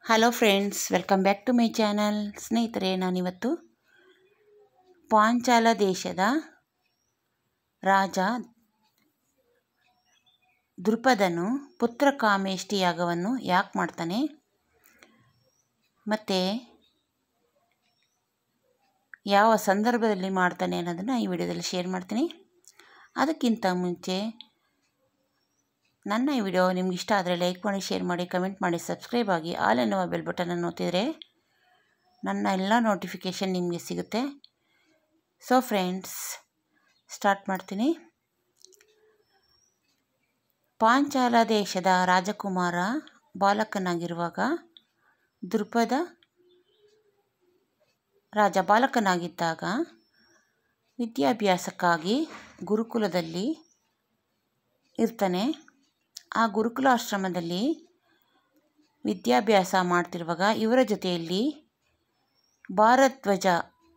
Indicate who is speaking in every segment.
Speaker 1: hello friends welcome back to my channel ಸ್ನೇಹಿತರೆ ನಾನಿವತ್ತು ಪಾಂಚಾಲ ದೇಶದ ರಾಜ ದೃಪದನು ಪುತ್ರ ಕಾಮೇಷ್ಟಿ ಯಾಗವನ್ನು ಯಾಕೆ ಮಾಡ್ತಾನೆ ಮತ್ತು ಯಾವ ಸಂದರ್ಭದಲ್ಲಿ ಮಾಡ್ತಾನೆ ಅನ್ನೋದನ್ನು ಈ ವಿಡಿಯೋದಲ್ಲಿ ಶೇರ್ ಮಾಡ್ತೀನಿ ಅದಕ್ಕಿಂತ ಮುಂಚೆ ನನ್ನ ಈ ವಿಡಿಯೋ ನಿಮ್ಗೆ ಇಷ್ಟ ಆದರೆ ಲೈಕ್ ಮಾಡಿ ಶೇರ್ ಮಾಡಿ ಕಮೆಂಟ್ ಮಾಡಿ ಸಬ್ಸ್ಕ್ರೈಬ್ ಆಗಿ ಆಲ್ ಎನ್ನುವ ಬೆಲ್ ಬಟನನ್ನು ಒತ್ತಿದರೆ ನನ್ನ ಎಲ್ಲ ನೋಟಿಫಿಕೇಷನ್ ನಿಮಗೆ ಸಿಗುತ್ತೆ ಸೊ ಫ್ರೆಂಡ್ಸ್ ಸ್ಟಾರ್ಟ್ ಮಾಡ್ತೀನಿ ಪಾಂಚಾಲ ದೇಶದ ರಾಜಕುಮಾರ ಬಾಲಕನಾಗಿರುವಾಗ ದೃಪದ ರಾಜ ಬಾಲಕನಾಗಿದ್ದಾಗ ವಿದ್ಯಾಭ್ಯಾಸಕ್ಕಾಗಿ ಗುರುಕುಲದಲ್ಲಿ ಇರ್ತಾನೆ ಆ ಗುರುಕುಲಾಶ್ರಮದಲ್ಲಿ ವಿದ್ಯಾಭ್ಯಾಸ ಮಾಡ್ತಿರುವಾಗ ಇವರ ಜೊತೆಯಲ್ಲಿ ಭಾರದ್ವಾಜ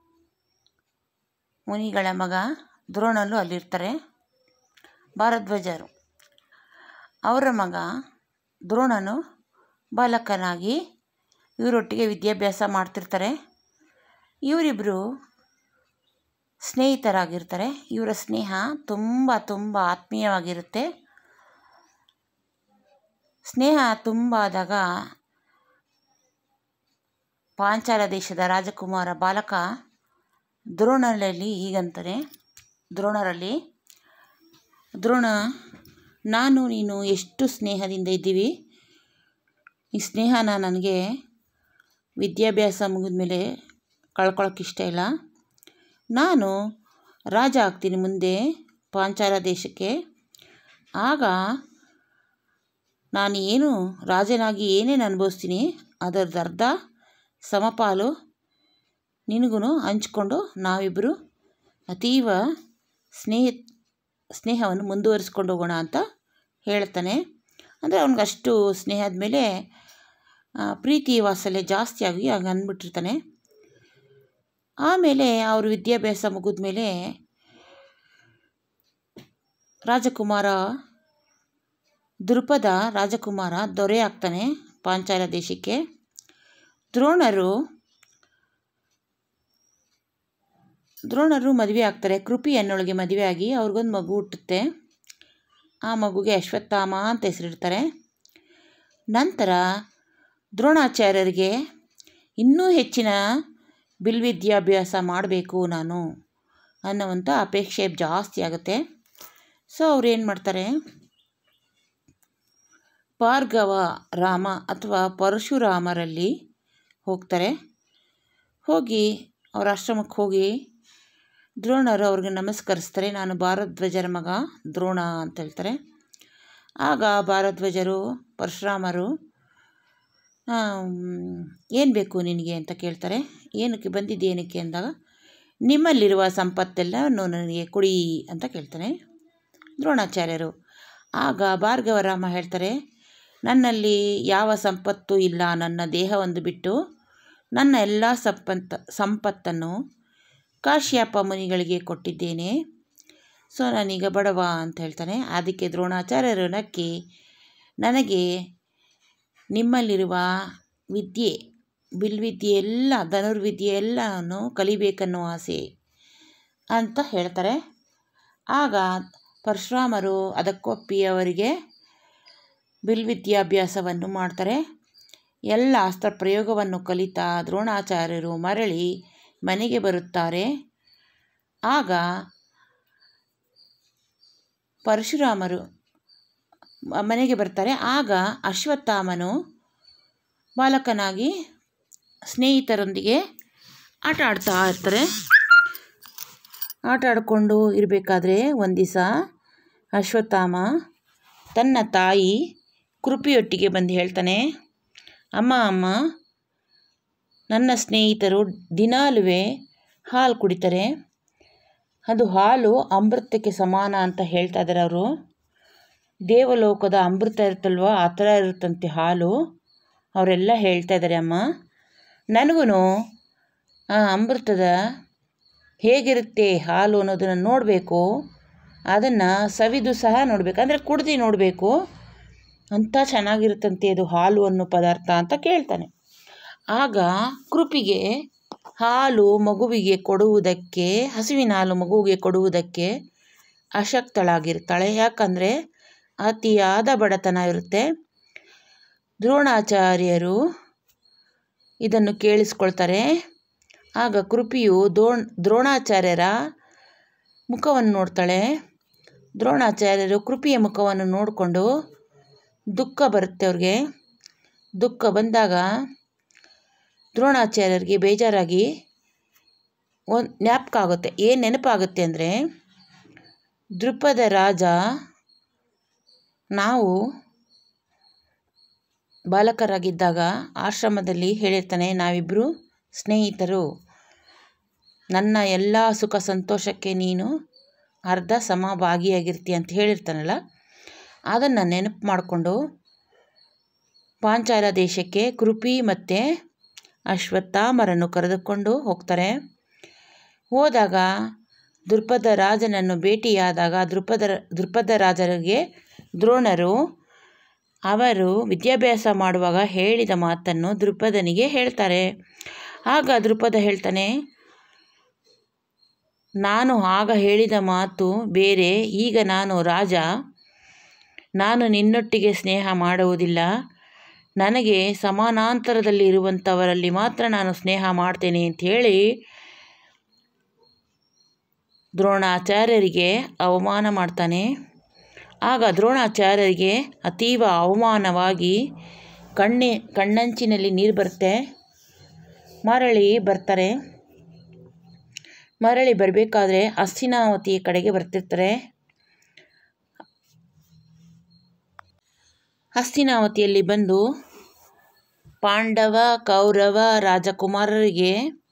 Speaker 1: ಮುನಿಗಳ ಮಗ ದ್ರೋಣಲು ಅಲ್ಲಿರ್ತಾರೆ ಭಾರದ್ವಾಜರು ಅವರ ಮಗ ದ್ರೋಣನು ಬಾಲಕನಾಗಿ ಇವರೊಟ್ಟಿಗೆ ವಿದ್ಯಾಭ್ಯಾಸ ಮಾಡ್ತಿರ್ತಾರೆ ಇವರಿಬ್ಬರು ಸ್ನೇಹಿತರಾಗಿರ್ತಾರೆ ಇವರ ಸ್ನೇಹ ತುಂಬ ತುಂಬ ಆತ್ಮೀಯವಾಗಿರುತ್ತೆ ಸ್ನೇಹ ತುಂಬ ಆದಾಗ ಪಾಂಚಾಲ ದೇಶದ ರಾಜಕುಮಾರ ಬಾಲಕ ದ್ರೋಣರಲ್ಲಿ ಹೀಗಂತಾನೆ ದ್ರೋಣರಲ್ಲಿ ದ್ರೋಣ ನಾನು ನೀನು ಎಷ್ಟು ಸ್ನೇಹದಿಂದ ಇದ್ದೀವಿ ಈ ಸ್ನೇಹನ ನನಗೆ ವಿದ್ಯಾಭ್ಯಾಸ ಮುಗಿದ ಮೇಲೆ ಕಳ್ಕೊಳ್ಳೋಕೆ ಇಷ್ಟ ಇಲ್ಲ ನಾನು ರಾಜ ಆಗ್ತೀನಿ ಮುಂದೆ ಪಾಂಚಾಲ ದೇಶಕ್ಕೆ ಆಗ ನಾನು ಏನು ರಾಜನಾಗಿ ಏನೇನು ಅನುಭವಿಸ್ತೀನಿ ಅದರದ್ದು ಅರ್ಧ ಸಮಪಾಲು ನಿನಗೂ ಹಂಚ್ಕೊಂಡು ನಾವಿಬ್ಬರು ಅತೀವ ಸ್ನೇಹ ಸ್ನೇಹವನ್ನು ಮುಂದುವರಿಸ್ಕೊಂಡು ಹೋಗೋಣ ಅಂತ ಹೇಳ್ತಾನೆ ಅಂದರೆ ಅವ್ನಿಗೆ ಅಷ್ಟು ಸ್ನೇಹದ ಮೇಲೆ ಪ್ರೀತಿ ವಾತ್ಸಲ್ಯ ಜಾಸ್ತಿ ಆಗಿ ಹಂಗೆ ಅಂದ್ಬಿಟ್ಟಿರ್ತಾನೆ ಆಮೇಲೆ ಅವರು ವಿದ್ಯಾಭ್ಯಾಸ ಮುಗಿದ ಮೇಲೆ ರಾಜಕುಮಾರ ದೃಪದ ರಾಜಕುಮಾರ ದೊರೆ ಆಗ್ತಾನೆ ಪಾಂಚಾಲ ದೇಶಕ್ಕೆ ದ್ರೋಣರು ದ್ರೋಣರು ಮದುವೆ ಆಗ್ತಾರೆ ಕೃಪಿ ಅನ್ನೋಳಿಗೆ ಮದುವೆ ಆಗಿ ಅವ್ರಿಗೊಂದು ಮಗು ಹುಟ್ಟುತ್ತೆ ಆ ಮಗುಗೆ ಅಶ್ವತ್ಥಾಮ ಅಂತ ಹೆಸರಿಡ್ತಾರೆ ನಂತರ ದ್ರೋಣಾಚಾರ್ಯರಿಗೆ ಇನ್ನೂ ಹೆಚ್ಚಿನ ಬಿಲ್ವಿದ್ಯಾಭ್ಯಾಸ ಮಾಡಬೇಕು ನಾನು ಅನ್ನೋವಂಥ ಅಪೇಕ್ಷೆ ಜಾಸ್ತಿ ಆಗುತ್ತೆ ಸೊ ಅವ್ರು ಏನು ಮಾಡ್ತಾರೆ ಭಾರ್ಗವ ರಾಮ ಅಥವಾ ಪರಶುರಾಮರಲ್ಲಿ ಹೋಗ್ತಾರೆ ಹೋಗಿ ಅವ್ರ ಆಶ್ರಮಕ್ಕೆ ಹೋಗಿ ದ್ರೋಣರು ಅವ್ರಿಗೆ ನಮಸ್ಕರಿಸ್ತಾರೆ ನಾನು ಭಾರದ್ವಾಜರ ಮಗ ದ್ರೋಣ ಅಂತ ಹೇಳ್ತಾರೆ ಆಗ ಭಾರದ್ವಾಜರು ಪರಶುರಾಮರು ಏನು ಬೇಕು ನಿನಗೆ ಅಂತ ಕೇಳ್ತಾರೆ ಏನಕ್ಕೆ ಬಂದಿದ್ದು ಏನಕ್ಕೆ ಅಂದಾಗ ನಿಮ್ಮಲ್ಲಿರುವ ಸಂಪತ್ತೆಲ್ಲ ನನಗೆ ಕೊಡಿ ಅಂತ ಕೇಳ್ತಾನೆ ದ್ರೋಣಾಚಾರ್ಯರು ಆಗ ಭಾರ್ಗವರಾಮ ಹೇಳ್ತಾರೆ ನನ್ನಲ್ಲಿ ಯಾವ ಸಂಪತ್ತು ಇಲ್ಲ ನನ್ನ ದೇಹವೊಂದು ಬಿಟ್ಟು ನನ್ನ ಎಲ್ಲ ಸಂಪತ್ತು ಸಂಪತ್ತನ್ನು ಕಾಶ್ಯಪ ಮುನಿಗಳಿಗೆ ಕೊಟ್ಟಿದ್ದೇನೆ ಸೊ ನಾನೀಗ ಬಡವ ಅಂತ ಹೇಳ್ತಾನೆ ಅದಕ್ಕೆ ದ್ರೋಣಾಚಾರ್ಯರು ನಕ್ಕಿ ನನಗೆ ನಿಮ್ಮಲ್ಲಿರುವ ವಿದ್ಯೆ ಬಿಲ್ವಿದ್ಯೆ ಎಲ್ಲ ಧನುರ್ವಿದ್ಯೆ ಎಲ್ಲವನ್ನು ಕಲಿಬೇಕನ್ನೋ ಆಸೆ ಅಂತ ಹೇಳ್ತಾರೆ ಆಗ ಪರಶುರಾಮರು ಅದಕ್ಕೊಪ್ಪಿ ಅವರಿಗೆ ಬಿಲ್ವಿದ್ಯಾಭ್ಯಾಸವನ್ನು ಮಾಡ್ತಾರೆ ಎಲ್ಲ ಅಸ್ತ್ರ ಪ್ರಯೋಗವನ್ನು ಕಲಿತಾ ದ್ರೋಣಾಚಾರ್ಯರು ಮರಳಿ ಮನೆಗೆ ಬರುತ್ತಾರೆ ಆಗ ಪರಶುರಾಮರು ಮನೆಗೆ ಬರ್ತಾರೆ ಆಗ ಅಶ್ವತ್ಥಾಮನು ಬಾಲಕನಾಗಿ ಸ್ನೇಹಿತರೊಂದಿಗೆ ಆಟ ಆಡ್ತಾ ಇರ್ತಾರೆ ಆಟ ಆಡಿಕೊಂಡು ಇರಬೇಕಾದ್ರೆ ಒಂದು ದಿವಸ ಅಶ್ವತ್ಥಾಮ ತನ್ನ ತಾಯಿ ಕೃಪಿಯೊಟ್ಟಿಗೆ ಬಂದು ಹೇಳ್ತಾನೆ ಅಮ್ಮ ಅಮ್ಮ ನನ್ನ ಸ್ನೇಹಿತರು ದಿನಾಲುವೆ ಹಾಲು ಕುಡಿತಾರೆ ಅದು ಹಾಲು ಅಮೃತಕ್ಕೆ ಸಮಾನ ಅಂತ ಹೇಳ್ತಾ ಇದ್ದಾರೆ ಅವರು ದೇವಲೋಕದ ಅಮೃತ ಇರುತ್ತಲ್ವ ಆ ಥರ ಇರುತ್ತಂತೆ ಹಾಲು ಅವರೆಲ್ಲ ಹೇಳ್ತಾ ಇದ್ದಾರೆ ಅಮ್ಮ ನನಗೂ ಆ ಅಮೃತದ ಹೇಗಿರುತ್ತೆ ಹಾಲು ಅನ್ನೋದನ್ನು ನೋಡಬೇಕು ಅದನ್ನು ಸವಿದು ಸಹ ನೋಡಬೇಕು ಅಂದರೆ ಕುಡ್ದು ನೋಡಬೇಕು ಅಂಥ ಚೆನ್ನಾಗಿರುತ್ತಂತೆ ಅದು ಹಾಲು ಅನ್ನೋ ಪದಾರ್ಥ ಅಂತ ಕೇಳ್ತಾನೆ ಆಗ ಕೃಪಿಗೆ ಹಾಲು ಮಗುವಿಗೆ ಕೊಡುವುದಕ್ಕೆ ಹಸುವಿನ ಹಾಲು ಮಗುವಿಗೆ ಕೊಡುವುದಕ್ಕೆ ಅಶಕ್ತಳಾಗಿರ್ತಾಳೆ ಯಾಕಂದರೆ ಅತಿಯಾದ ಬಡತನ ಇರುತ್ತೆ ದ್ರೋಣಾಚಾರ್ಯರು ಇದನ್ನು ಕೇಳಿಸ್ಕೊಳ್ತಾರೆ ಆಗ ಕೃಪಿಯು ದ್ರೋಣ್ ದ್ರೋಣಾಚಾರ್ಯರ ಮುಖವನ್ನು ನೋಡ್ತಾಳೆ ದ್ರೋಣಾಚಾರ್ಯರು ಕೃಪಿಯ ಮುಖವನ್ನು ನೋಡಿಕೊಂಡು ದುಃಖ ಬರುತ್ತೆ ಅವ್ರಿಗೆ ದುಃಖ ಬಂದಾಗ ದ್ರೋಣಾಚಾರ್ಯರಿಗೆ ಬೇಜಾರಾಗಿ ಒಂದು ಜ್ಞಾಪಕ ಆಗುತ್ತೆ ಏನು ನೆನಪಾಗುತ್ತೆ ಅಂದರೆ ದೃಪದ ರಾಜ ನಾವು ಬಾಲಕರಾಗಿದ್ದಾಗ ಆಶ್ರಮದಲ್ಲಿ ಹೇಳಿರ್ತಾನೆ ನಾವಿಬ್ಬರು ಸ್ನೇಹಿತರು ನನ್ನ ಎಲ್ಲ ಸುಖ ಸಂತೋಷಕ್ಕೆ ನೀನು ಅರ್ಧ ಸಮ ಭಾಗಿಯಾಗಿರ್ತೀಯ ಅಂತ ಹೇಳಿರ್ತಾನಲ್ಲ ಅದನ್ನು ನೆನಪು ಮಾಡಿಕೊಂಡು ಪಾಂಚಾಲ ದೇಶಕ್ಕೆ ಕೃಪಿ ಮತ್ತು ಅಶ್ವತ್ಥಾಮರನ್ನು ಕರೆದುಕೊಂಡು ಹೋಗ್ತಾರೆ ಹೋದಾಗ ದೃಪದ ರಾಜನನ್ನು ಭೇಟಿಯಾದಾಗ ದೃಪದ ದೃಪದ ರಾಜರಿಗೆ ದ್ರೋಣರು ಅವರು ವಿದ್ಯಾಭ್ಯಾಸ ಮಾಡುವಾಗ ಹೇಳಿದ ಮಾತನ್ನು ದೃಪದನಿಗೆ ಹೇಳ್ತಾರೆ ಆಗ ದೃಪದ ಹೇಳ್ತಾನೆ ನಾನು ಆಗ ಹೇಳಿದ ಮಾತು ಬೇರೆ ಈಗ ನಾನು ರಾಜ ನಾನು ನಿನ್ನೊಟ್ಟಿಗೆ ಸ್ನೇಹ ಮಾಡುವುದಿಲ್ಲ ನನಗೆ ಸಮಾನಾಂತರದಲ್ಲಿ ಇರುವಂಥವರಲ್ಲಿ ಮಾತ್ರ ನಾನು ಸ್ನೇಹ ಮಾಡ್ತೇನೆ ಅಂತ ಹೇಳಿ ದ್ರೋಣಾಚಾರ್ಯರಿಗೆ ಅವಮಾನ ಮಾಡ್ತಾನೆ ಆಗ ದ್ರೋಣಾಚಾರ್ಯರಿಗೆ ಅತೀವ ಅವಮಾನವಾಗಿ ಕಣ್ಣಿ ಕಣ್ಣಂಚಿನಲ್ಲಿ ನೀರು ಬರುತ್ತೆ ಮರಳಿ ಬರ್ತಾರೆ ಮರಳಿ ಬರಬೇಕಾದ್ರೆ ಹಸ್ತಿನಾವತಿ ಕಡೆಗೆ ಬರ್ತಿರ್ತಾರೆ ಹಸ್ತಿನಾವತಿಯಲ್ಲಿ ಬಂದು ಪಾಂಡವ ಕೌರವ ರಾಜಕುಮಾರರಿಗೆ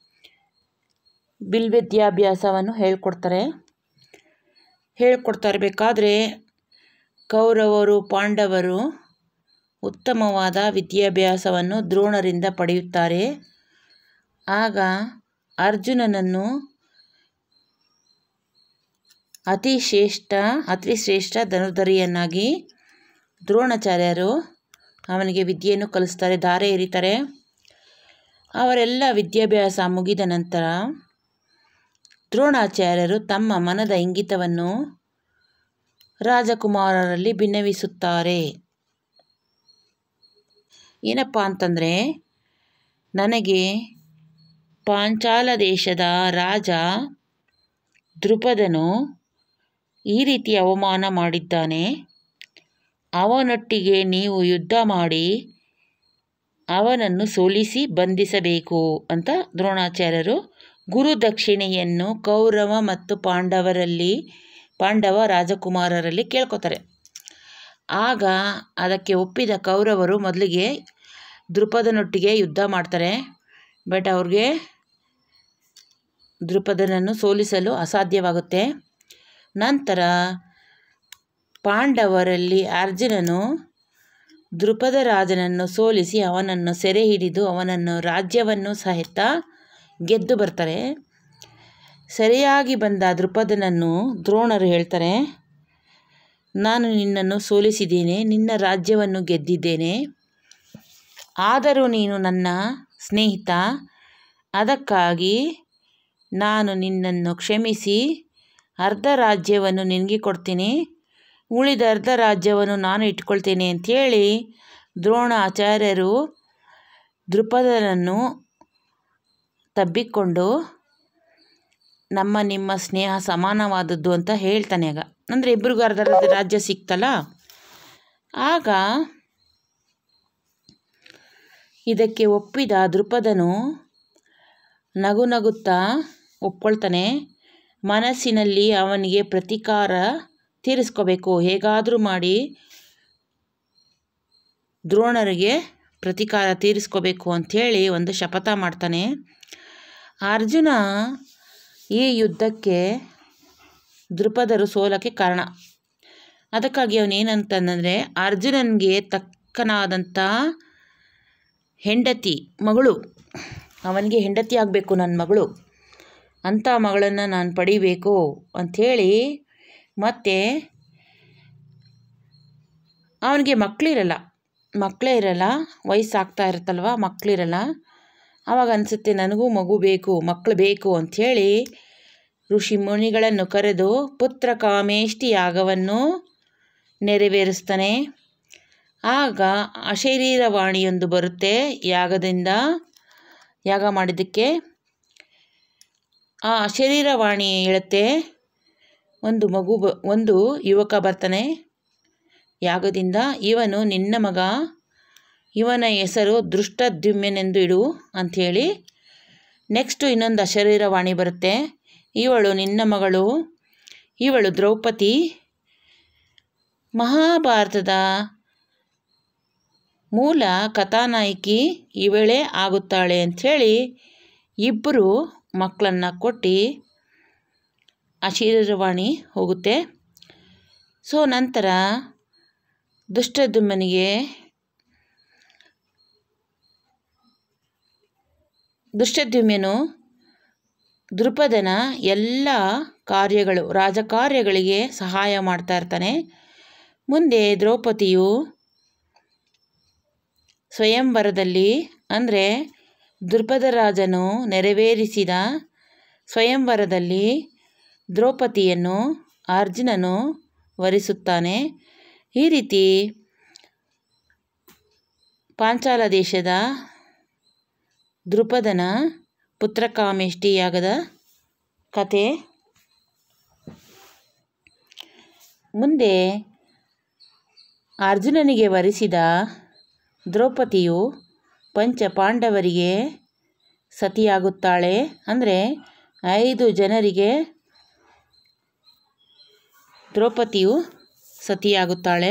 Speaker 1: ಬಿಲ್ವಿದ್ಯಾಭ್ಯಾಸವನ್ನು ಹೇಳ್ಕೊಡ್ತಾರೆ ಹೇಳ್ಕೊಡ್ತಾ ಇರಬೇಕಾದ್ರೆ ಕೌರವರು ಪಾಂಡವರು ಉತ್ತಮವಾದ ವಿದ್ಯಾಭ್ಯಾಸವನ್ನು ದ್ರೋಣರಿಂದ ಪಡೆಯುತ್ತಾರೆ ಆಗ ಅರ್ಜುನನನ್ನು ಅತಿ ಶ್ರೇಷ್ಠ ಅತಿ ಶ್ರೇಷ್ಠ ಧನುರ್ಧರಿಯನ್ನಾಗಿ ದ್ರೋಣಾಚಾರ್ಯರು ಅವನಿಗೆ ವಿದ್ಯೆಯನ್ನು ಕಲಿಸ್ತಾರೆ ದಾರೆ ಎರಿತಾರೆ ಅವರೆಲ್ಲ ವಿದ್ಯಾಭ್ಯಾಸ ಮುಗಿದ ನಂತರ ದ್ರೋಣಾಚಾರ್ಯರು ತಮ್ಮ ಮನದ ಇಂಗಿತವನ್ನು ರಾಜಕುಮಾರರಲ್ಲಿ ಭಿನ್ನವಿಸುತ್ತಾರೆ ಏನಪ್ಪ ಅಂತಂದರೆ ನನಗೆ ಪಾಂಚಾಲ ದೇಶದ ರಾಜ ದೃಪದನು ಈ ರೀತಿ ಅವಮಾನ ಮಾಡಿದ್ದಾನೆ ಅವನೊಟ್ಟಿಗೆ ನೀವು ಯುದ್ಧ ಮಾಡಿ ಅವನನ್ನು ಸೋಲಿಸಿ ಬಂಧಿಸಬೇಕು ಅಂತ ದ್ರೋಣಾಚಾರ್ಯರು ಗುರುದಕ್ಷಿಣೆಯನ್ನು ಕೌರವ ಮತ್ತು ಪಾಂಡವರಲ್ಲಿ ಪಾಂಡವ ರಾಜಕುಮಾರರಲ್ಲಿ ಕೇಳ್ಕೊತಾರೆ ಆಗ ಅದಕ್ಕೆ ಒಪ್ಪಿದ ಕೌರವರು ಮೊದಲಿಗೆ ದೃಪದನೊಟ್ಟಿಗೆ ಯುದ್ಧ ಮಾಡ್ತಾರೆ ಬಟ್ ಅವ್ರಿಗೆ ದೃಪದನನ್ನು ಸೋಲಿಸಲು ಅಸಾಧ್ಯವಾಗುತ್ತೆ ನಂತರ ಪಾಂಡವರಲ್ಲಿ ಅರ್ಜುನನು ದೃಪದ ರಾಜನನ್ನು ಸೋಲಿಸಿ ಅವನನ್ನು ಸೆರೆ ಹಿಡಿದು ಅವನನ್ನು ರಾಜ್ಯವನ್ನು ಸಹಿತ ಗೆದ್ದು ಬರ್ತಾರೆ ಸರಿಯಾಗಿ ಬಂದ ದೃಪದನನ್ನು ದ್ರೋಣರು ಹೇಳ್ತಾರೆ ನಾನು ನಿನ್ನನ್ನು ಸೋಲಿಸಿದ್ದೇನೆ ನಿನ್ನ ರಾಜ್ಯವನ್ನು ಗೆದ್ದಿದ್ದೇನೆ ಆದರೂ ನೀನು ನನ್ನ ಸ್ನೇಹಿತ ಅದಕ್ಕಾಗಿ ನಾನು ನಿನ್ನನ್ನು ಕ್ಷಮಿಸಿ ಅರ್ಧ ರಾಜ್ಯವನ್ನು ನಿನಗೆ ಕೊಡ್ತೀನಿ ಉಳಿದ ಅರ್ಧ ರಾಜ್ಯವನ್ನು ನಾನು ಇಟ್ಕೊಳ್ತೇನೆ ಅಂಥೇಳಿ ದ್ರೋಣಾಚಾರ್ಯರು ದೃಪದನನ್ನು ತಬ್ಬಿಕೊಂಡು ನಮ್ಮ ನಿಮ್ಮ ಸ್ನೇಹ ಸಮಾನವಾದದ್ದು ಅಂತ ಹೇಳ್ತಾನೆ ಆಗ ಅಂದರೆ ಇಬ್ಬರಿಗೂ ಅರ್ಧ ಅರ್ಧ ರಾಜ್ಯ ಸಿಕ್ತಲ್ಲ ಆಗ ಇದಕ್ಕೆ ಒಪ್ಪಿದ ದೃಪದನು ನಗು ನಗುತ್ತಾ ಒಪ್ಕೊಳ್ತಾನೆ ಮನಸ್ಸಿನಲ್ಲಿ ಅವನಿಗೆ ಪ್ರತೀಕಾರ ತೀರಿಸ್ಕೋಬೇಕು ಹೇಗಾದರೂ ಮಾಡಿ ದ್ರೋಣರಿಗೆ ಪ್ರತೀಕಾರ ತೀರಿಸ್ಕೋಬೇಕು ಅಂಥೇಳಿ ಒಂದು ಶಪಥ ಮಾಡ್ತಾನೆ ಅರ್ಜುನ ಈ ಯುದ್ಧಕ್ಕೆ ದೃಪದರು ಸೋಲಕ್ಕೆ ಕಾರಣ ಅದಕ್ಕಾಗಿ ಅವನೇನಂತಂದರೆ ಅರ್ಜುನನಿಗೆ ತಕ್ಕನಾದಂಥ ಹೆಂಡತಿ ಮಗಳು ಅವನಿಗೆ ಹೆಂಡತಿ ಆಗಬೇಕು ನನ್ನ ಮಗಳು ಅಂಥ ಮಗಳನ್ನು ನಾನು ಪಡಿಬೇಕು ಅಂಥೇಳಿ ಮತ್ತು ಅವನಿಗೆ ಮಕ್ಕಳಿರಲ್ಲ ಮಕ್ಕಳೇ ಇರಲ್ಲ ವಯಸ್ಸಾಗ್ತಾ ಇರುತ್ತಲ್ವ ಮಕ್ಕಳಿರಲ್ಲ ಆವಾಗ ಅನಿಸುತ್ತೆ ನನಗೂ ಮಗು ಬೇಕು ಮಕ್ಕಳು ಬೇಕು ಅಂಥೇಳಿ ಋಷಿ ಮುನಿಗಳನ್ನು ಕರೆದು ಪುತ್ರ ಕಾಮೇಷ್ಟಿ ಯಾಗವನ್ನು ನೆರವೇರಿಸ್ತಾನೆ ಆಗ ಅಶರೀರವಾಣಿಯೊಂದು ಬರುತ್ತೆ ಯಾಗದಿಂದ ಯಾಗ ಮಾಡಿದ್ದಕ್ಕೆ ಆ ಅಶರೀರವಾಣಿ ಹೇಳುತ್ತೆ ಒಂದು ಮಗು ಬ ಒಂದು ಯುವಕ ಬರ್ತಾನೆ ಯಾಗದಿಂದ ಇವನು ನಿನ್ನ ಮಗ ಇವನ ಹೆಸರು ದೃಷ್ಟದ್ಯುಮ್ಯನೆಂದು ಇಡು ಅಂಥೇಳಿ ನೆಕ್ಸ್ಟು ಇನ್ನೊಂದು ಅಶರೀರವಾಣಿ ಬರುತ್ತೆ ಇವಳು ನಿನ್ನ ಮಗಳು ಇವಳು ದ್ರೌಪದಿ ಮಹಾಭಾರತದ ಮೂಲ ಕಥಾನಾಯಕಿ ಇವಳೇ ಆಗುತ್ತಾಳೆ ಅಂಥೇಳಿ ಇಬ್ಬರು ಮಕ್ಕಳನ್ನು ಕೊಟ್ಟು ಅಶರೀರವಾಣಿ ಹೋಗುತ್ತೆ ಸೊ ನಂತರ ದುಷ್ಟದುಮ್ಮನಿಗೆ ದುಷ್ಟದ್ಯುಮ್ಯನು ದೃಪದನ ಎಲ್ಲ ಕಾರ್ಯಗಳು ರಾಜಕಾರ್ಯಗಳಿಗೆ ಸಹಾಯ ಮಾಡ್ತಾ ಇರ್ತಾನೆ ಮುಂದೆ ದ್ರೌಪದಿಯು ಸ್ವಯಂವರದಲ್ಲಿ ಅಂದರೆ ದೃಪದ ರಾಜನು ನೆರವೇರಿಸಿದ ಸ್ವಯಂವರದಲ್ಲಿ ದ್ರೌಪದಿಯನ್ನು ಅರ್ಜುನನು ವರಿಸುತ್ತಾನೆ ಈ ರೀತಿ ಪಾಂಚಾಲ ದೇಶದ ದೃಪದನ ಪುತ್ರಕಾಮೇಷ್ಟಿ ಯಾಗದ ಕತೆ ಮುಂದೆ ಅರ್ಜುನನಿಗೆ ವರಿಸಿದ ದ್ರೌಪದಿಯು ಪಂಚ ಪಾಂಡವರಿಗೆ ಸತಿಯಾಗುತ್ತಾಳೆ ಅಂದರೆ ಐದು ಜನರಿಗೆ ದ್ರೌಪದಿಯು ಸತಿಯಾಗುತ್ತಾಳೆ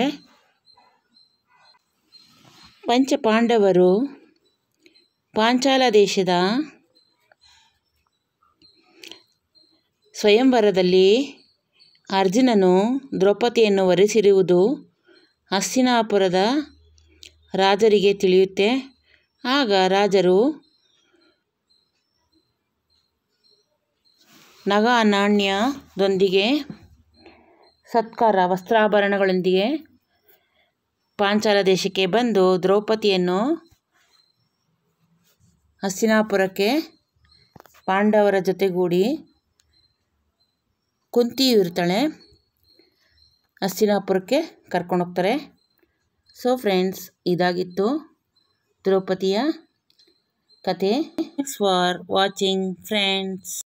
Speaker 1: ಪಂಚಪಾಂಡವರು ಪಾಂಚಾಲ ದೇಶದ ಸ್ವಯಂವರದಲ್ಲಿ ಅರ್ಜುನನು ದ್ರೌಪದಿಯನ್ನು ವರಿಸಿರುವುದು ಹಸ್ತಿನಾಪುರದ ರಾಜರಿಗೆ ತಿಳಿಯುತ್ತೆ ಆಗ ರಾಜರು ನಗ ನಾಣ್ಯದೊಂದಿಗೆ ಸತ್ಕಾರ ವಸ್ತ್ರಾಭರಣಗಳೊಂದಿಗೆ ಪಾಂಚಾಲ ದೇಶಕ್ಕೆ ಬಂದು ದ್ರೌಪದಿಯನ್ನು ಹಸ್ತಿನಾಪುರಕ್ಕೆ ಪಾಂಡವರ ಜೊತೆಗೂಡಿ ಕುಂತಿಯು ಇರ್ತಾಳೆ ಹಸ್ತಿನಾಪುರಕ್ಕೆ ಕರ್ಕೊಂಡೋಗ್ತಾರೆ ಸೊ ಫ್ರೆಂಡ್ಸ್ ಇದಾಗಿತ್ತು ದ್ರೌಪದಿಯ ಕತೆ ಥ್ಯಾಂಕ್ಸ್ ಫಾರ್ ವಾಚಿಂಗ್ ಫ್ರೆಂಡ್ಸ್